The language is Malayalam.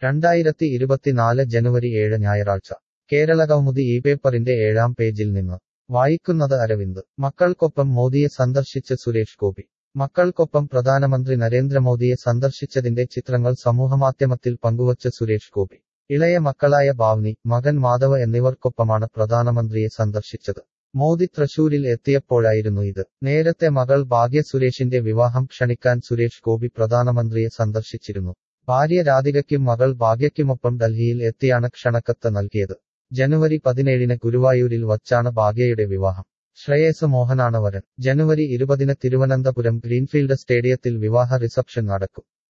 രണ്ടായിരത്തി ഇരുപത്തിനാല് ജനുവരി ഏഴ് ഞായറാഴ്ച കേരളകൗമുദി ഈ പേപ്പറിന്റെ ഏഴാം പേജിൽ നിന്ന് വായിക്കുന്നത് അരവിന്ദ് മക്കൾക്കൊപ്പം മോദിയെ സന്ദർശിച്ച് സുരേഷ് ഗോപി മക്കൾക്കൊപ്പം പ്രധാനമന്ത്രി നരേന്ദ്രമോദിയെ സന്ദർശിച്ചതിന്റെ ചിത്രങ്ങൾ സമൂഹമാധ്യമത്തിൽ പങ്കുവച്ച് സുരേഷ് ഗോപി ഇളയ മക്കളായ ഭാവ്നി മകൻ മാധവ് എന്നിവർക്കൊപ്പമാണ് പ്രധാനമന്ത്രിയെ സന്ദർശിച്ചത് മോദി തൃശൂരിൽ എത്തിയപ്പോഴായിരുന്നു ഇത് നേരത്തെ മകൾ ഭാഗ്യ സുരേഷിന്റെ വിവാഹം ക്ഷണിക്കാൻ സുരേഷ് ഗോപി പ്രധാനമന്ത്രിയെ സന്ദർശിച്ചിരുന്നു ഭാര്യ രാധികയ്ക്കും മകൾ ഭാഗ്യയ്ക്കുമൊപ്പം ഡൽഹിയിൽ എത്തിയാണ് ക്ഷണക്കത്ത് നൽകിയത് ജനുവരി പതിനേഴിന് ഗുരുവായൂരിൽ വച്ചാണ് ഭാഗ്യയുടെ വിവാഹം ശ്രേയസ് മോഹനാണ് വരൻ ജനുവരി ഇരുപതിന് തിരുവനന്തപുരം ഗ്രീൻഫീൽഡ് സ്റ്റേഡിയത്തിൽ വിവാഹ റിസപ്ഷൻ നടക്കും